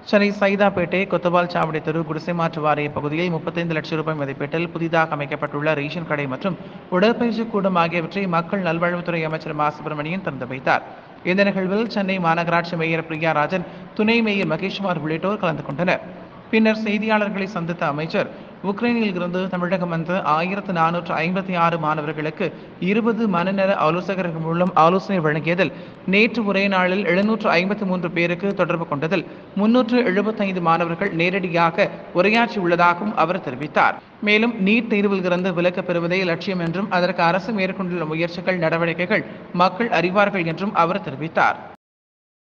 சென்னை சைதாப்பேட்டை கொத்தவால் சாவடி தெரு குடிசை மாற்று வாரிய பகுதியில் முப்பத்தைந்து லட்சம் ரூபாய் மதிப்பீட்டில் புதிதாக அமைக்கப்பட்டுள்ள ரேஷன் கடை மற்றும் உடற்பயிற்சி கூடம் ஆகியவற்றை மக்கள் நல்வாழ்வுத்துறை அமைச்சர் மா சுப்பிரமணியன் திறந்து வைத்தார் இந்த நிகழ்வில் சென்னை மாநகராட்சி மேயர் பிரியா ராஜன் துணை மேயர் மகேஷ்குமார் உள்ளிட்டோர் கலந்து கொண்டனர் பின்னர் செய்தியாளர்களை சந்தித்த அமைச்சர் உக்ரைனில் இருந்து தமிழகம் வந்த ஆயிரத்து நானூற்று ஐம்பத்தி ஆறு மாணவர்களுக்கு இருபது மனநல ஆலோசகர்கள் மூலம் ஆலோசனை வழங்கியதில் நேற்று ஒரே நாளில் எழுநூற்று ஐம்பத்தி மூன்று பேருக்கு தொடர்பு கொண்டதில் முன்னூற்று எழுபத்தைந்து மாணவர்கள் நேரடியாக உரையாற்றி உள்ளதாகவும் அவர் தெரிவித்தார் மேலும் நீட் தேர்வில் இருந்து விலக்கு பெறுவதே லட்சியம் என்றும் அதற்கு அரசு மேற்கொண்டுள்ள முயற்சிகள் நடவடிக்கைகள் மக்கள் அறிவார்கள் என்றும் அவர் தெரிவித்தார்